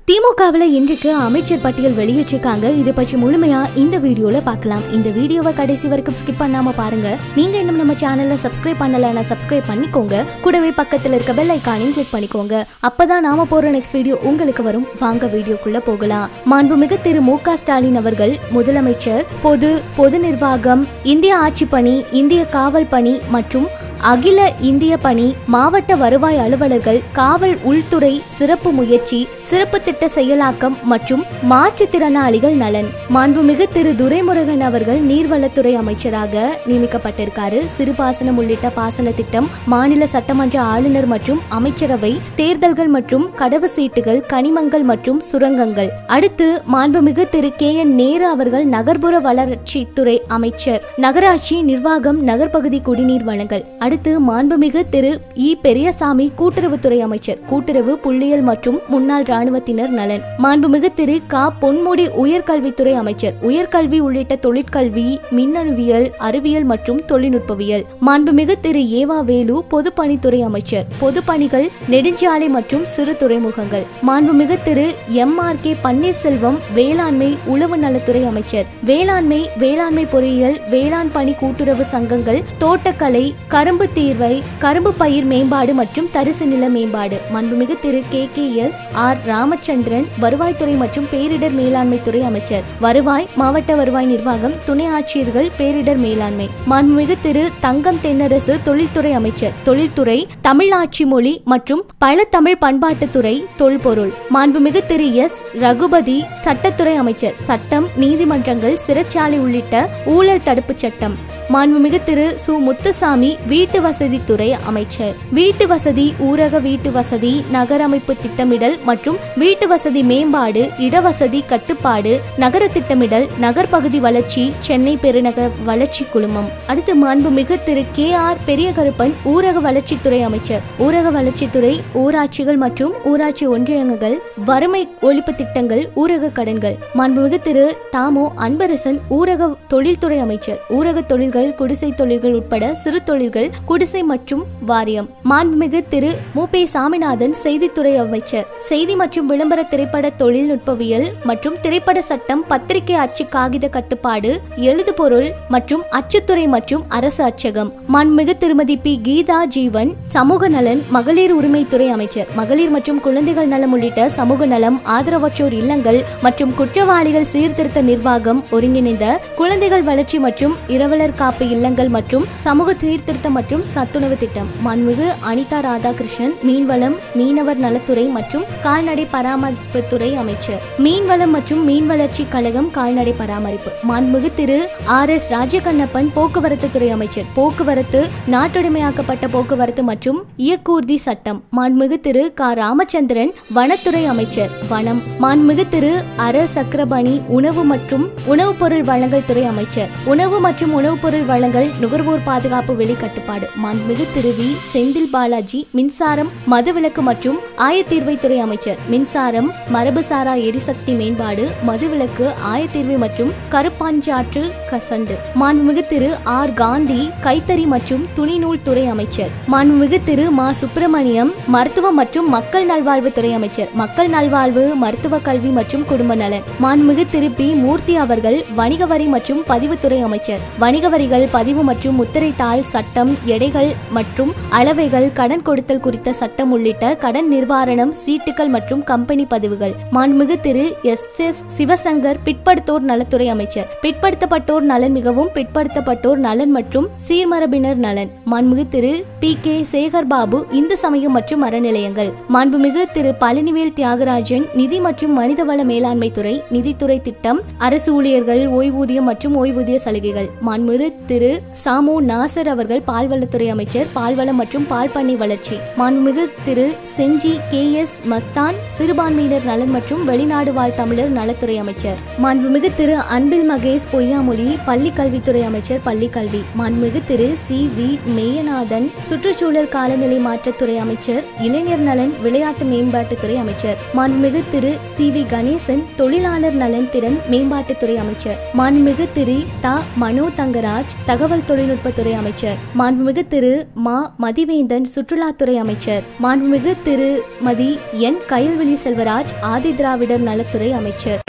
திமுகவில் இன்றைக்கு அமைச்சர் பட்டியல் வெளியிட்டிருக்காங்க இதை பற்றி முழுமையா இந்த வீடியோல பார்க்கலாம் இந்த வீடியோவை கடைசி வரைக்கும் ஸ்கிப் பண்ணாம பாருங்க நீங்க இன்னும் நம்ம சேனல்ல சப்ஸ்கிரைப் பண்ணலன்னா சப்ஸ்கிரைப் பண்ணிக்கோங்க கூடவே பக்கத்துல இருக்க பெல் ஐக்கானையும் கிளிக் பண்ணிக்கோங்க அப்பதான் நாம போற நெக்ஸ்ட் வீடியோ உங்களுக்கு வரும் வாங்க வீடியோக்குள்ள போகலாம் மாண்புமிகு திரு மு க ஸ்டாலின் அவர்கள் முதலமைச்சர் பொது பொது நிர்வாகம் இந்திய ஆட்சி பணி இந்திய காவல் பணி மற்றும் அகில இந்திய பணி மாவட்ட வருவாய் அலுவலர்கள் காவல் உள்துறை சிறப்பு முயற்சி சிறப்பு திட்ட செயலாக்கம் மற்றும் மாற்றுத்திறனாளிகள் நலன் மாண்புமிகு திரு துரைமுருகன் அவர்கள் நீர்வளத்துறை அமைச்சராக நியமிக்கப்பட்டிருக்காரு சிறுபாசனம் உள்ளிட்ட பாசன திட்டம் மாநில சட்டமன்ற ஆளுநர் மற்றும் அமைச்சரவை தேர்தல்கள் மற்றும் கடவு சீட்டுகள் கனிமங்கள் மற்றும் சுரங்கங்கள் அடுத்து மாண்புமிகு திரு கே என் நேரு அவர்கள் நகர்ப்புற வளர்ச்சித்துறை அமைச்சர் நகராட்சி நிர்வாகம் நகர்ப்பகுதி குடிநீர் வழங்கல் அடுத்து மாண்புமிகு திரு இ பெரியசாமி கூட்டுறவுத்துறை அமைச்சர் கூட்டுறவு புள்ளியியல் மற்றும் முன்னாள் ராணுவத்தினர் நலன் மாண்புமிகு திரு க பொன்முடி உயர்கல்வித்துறை அமைச்சர் உயர்கல்வி உள்ளிட்ட தொழிற்கல்வி மின்னணுவியல் அறிவியல் மற்றும் தொழில்நுட்பவியல் மாண்புமிகு திரு ஏவா வேலு பொதுப்பணித்துறை அமைச்சர் பொதுப்பணிகள் நெடுஞ்சாலை மற்றும் சிறு துறைமுகங்கள் மாண்புமிகு திரு எம் ஆர் கே பன்னீர்செல்வம் வேளாண்மை உழவு நலத்துறை அமைச்சர் வேளாண்மை வேளாண்மை பொறியியல் வேளாண் பணி கூட்டுறவு சங்கங்கள் தோட்டக்கலை கரும்பு தீர்வை கரும்பு பயிர் மேம்பாடு மற்றும் தரிசு நில மேம்பாடு மாண்புமிகு திரு K K S R Ramachandran வருவாய்த்துறை மற்றும் பேரிடர் மேலாண்மை துறை அமைச்சர் வருவாய் மாவட்ட வருவாய் நிர்வாகம் துணை ஆட்சியர்கள் பேரிடர் மேலாண்மை மாண்புமிகு திரு தங்கம் தென்னரசு தொழில்துறை அமைச்சர் தொழில்துறை தமிழ் ஆட்சி மொழி மற்றும் பல தமிழ் பண்பாட்டுத்துறை தொல்பொருள் மாண்புமிகு திரு எஸ் ரகுபதி சட்டத்துறை அமைச்சர் சட்டம் நீதிமன்றங்கள் சிறைச்சாலை உள்ளிட்ட ஊழல் தடுப்பு சட்டம் மாண்புமிகு திரு சு முத்துசாமி வீட்டு வசதித்துறை அமைச்சர் வீட்டு வசதி ஊரக வீட்டு வசதி நகரமைப்பு திட்டமிடல் மற்றும் வீட்டு வசதி மேம்பாடு இடவசதி கட்டுப்பாடு நகர திட்டமிடல் நகர்ப்பகுதி வளர்ச்சி சென்னை பெருநகர வளர்ச்சி குழுமம் அடுத்து மாண்புமிகு திரு கே ஆர் பெரிய கருப்பன் ஊரக வளர்ச்சித்துறை அமைச்சர் ஊரக வளர்ச்சித்துறை ஊராட்சிகள் மற்றும் ஊராட்சி ஒன்றியங்கள் வறுமை ஒழிப்பு திட்டங்கள் ஊரக கடன்கள் மாண்புமிகு திரு தாமோ அன்பரசன் ஊரக தொழில்துறை அமைச்சர் ஊரக தொழில்கள் குடிசை தொழில்கள் உட்பட சிறு தொழில்கள் குடிசை மற்றும் வாரியம் மாண்புமிகு திரு மு பே சாமிநாதன் செய்தித்துறை அமைச்சர் செய்தி மற்றும் விளம்பர திரைப்பட தொழில்நுட்பவியல் மற்றும் திரைப்பட சட்டம் பத்திரிகை அச்சு காகித கட்டுப்பாடு எழுதுபொருள் மற்றும் அச்சுத்துறை மற்றும் அரசு அச்சகம் மாண்புமிகு திருமதி பி கீதா ஜீவன் சமூக நலன் மகளிர் உரிமைத்துறை அமைச்சர் மகளிர் மற்றும் குழந்தைகள் நலம் உள்ளிட்ட சமூக நலம் ஆதரவற்றோர் இல்லங்கள் மற்றும் குற்றவாளிகள் சீர்திருத்த நிர்வாகம் ஒருங்கிணைந்த குழந்தைகள் வளர்ச்சி மற்றும் இரவலர் காப்பு இல்லங்கள் மற்றும் சமூக சீர்திருத்தம் மற்றும் சத்துணவு திட்டம் மாண்புமிகு அனிதா ராதாகிருஷ்ணன் மீன்வளம் மீனவர் நலத்துறை மற்றும் கால்நடை பராமரிப்புத்துறை அமைச்சர் மீன்வளம் மற்றும் மீன் வளர்ச்சி கழகம் கால்நடை பராமரிப்பு மாண்புமிகு திரு ஆர் எஸ் ராஜகண்ணப்பன் போக்குவரத்து துறை அமைச்சர் போக்குவரத்து நாட்டுடைமையாக்கப்பட்ட போக்குவரத்து மற்றும் இயக்கூர்தி சட்டம் மாண்புமிகு திரு க ராமச்சந்திரன் வனத்துறை அமைச்சர் வனம் மாண்புமிகு திரு அர சக்கரபாணி உணவு மற்றும் உணவுப் பொருள் வழங்கல் துறை அமைச்சர் உணவு மற்றும் உணவுப் பொருள் வழங்கல் நுகர்வோர் பாதுகாப்பு வெளி கட்டுப்பாடு மாண்புமிகு திரு வி செந்தில் பாலாஜி மின்சாரம் மதுவிலக்கு மற்றும் ஆயத்தீர்வைத்துறை அமைச்சர் மின்சாரம் மரபுசாரா எரிசக்தி மேம்பாடு மதுவிலக்கு ஆயத்தீர்வை மற்றும் கருப்பாஞ்சாற்று கசண்டு மாண்புமிகு திரு ஆர் காந்தி கைத்தறி மற்றும் துணிநூல் துறை அமைச்சர் மாண்புமிகு திரு மா சுப்பிரமணியம் மருத்துவ மற்றும் மக்கள் நல்வாழ்வுத்துறை அமைச்சர் மக்கள் நல்வாழ்வு மருத்துவ கல்வி மற்றும் குடும்ப நலன் மாண்புமிகு திரு பி மூர்த்தி அவர்கள் வணிக வரி மற்றும் பதிவுத்துறை அமைச்சர் வணிக வரிகள் பதிவு மற்றும் முத்திரை தாள் சட்டம் எடைகள் மற்றும் அளவைகள் கடன் கொடுத்தல் குறித்த சட்டம் உள்ளிட்ட கடன் நிர்வாரணம் சீட்டுகள் மற்றும் கம்பெனி பதிவுகள் மாண்புமிகு திரு எஸ் எஸ் சிவசங்கர் பிற்படுத்தோர் நலத்துறை அமைச்சர் பிற்படுத்தப்பட்டோர் நலன் மிகவும் பிற்படுத்தப்பட்டோர் நலன் மற்றும் சீர்மரபினர் நலன் மாண்புமிகு திரு பி கே சேகர் பாபு இந்து சமயம் மற்றும் அறநிலையங்கள் மாண்புமிகு திரு பழனிவேல் தியாகராஜன் நிதி மற்றும் மனிதவள மேலாண்மை துறை நிதித்துறை திட்டம் அரசு ஊழியர்கள் ஓய்வூதியம் மற்றும் ஓய்வூதிய சலுகைகள் மாண்புமிகு திரு சாமு நாசர் அவர்கள் பால்வளத்துறை அமைச்சர் பால்வளம் மற்றும் பால் பண்ணை வளர்ச்சி மாண்புமிகு திரு செஞ்சி கே எஸ் மஸ்தான் சிறுபான்மையினர் நலன் மற்றும் வெளிநாடு வாழ் தமிழர் நலத்துறை அமைச்சர் மாண்புமிகு திரு அன்பில் மகேஷ் பொய்யாமொழி பள்ளி கல்வித்துறை அமைச்சர் பள்ளி கல்வி மாண்புமிகு திரு சி வி மெய்யநாதன் சுற்றுச்சூழல் காலநிலை மாற்றத்துறை அமைச்சர் இளைஞர் நலன் விளையாட்டு மேம்பாட்டுத்துறை அமைச்சர் மாண்புமிகு திரு சி வி கணேசன் தொழிலாளர் நலன் திறன் மேம்பாட்டுத்துறை அமைச்சர் மாண்புமிகு திரு த மனோ தங்கராஜ் தகவல் தொழில்நுட்பத்துறை அமைச்சர் மாண்பு மாண்புமிகு திரு மா மதிவேந்தன் சுற்றுலாத்துறை அமைச்சர் மாண்புமிகு திரு மதி என் கயல்விழி செல்வராஜ் ஆதி திராவிடர் நலத்துறை அமைச்சர்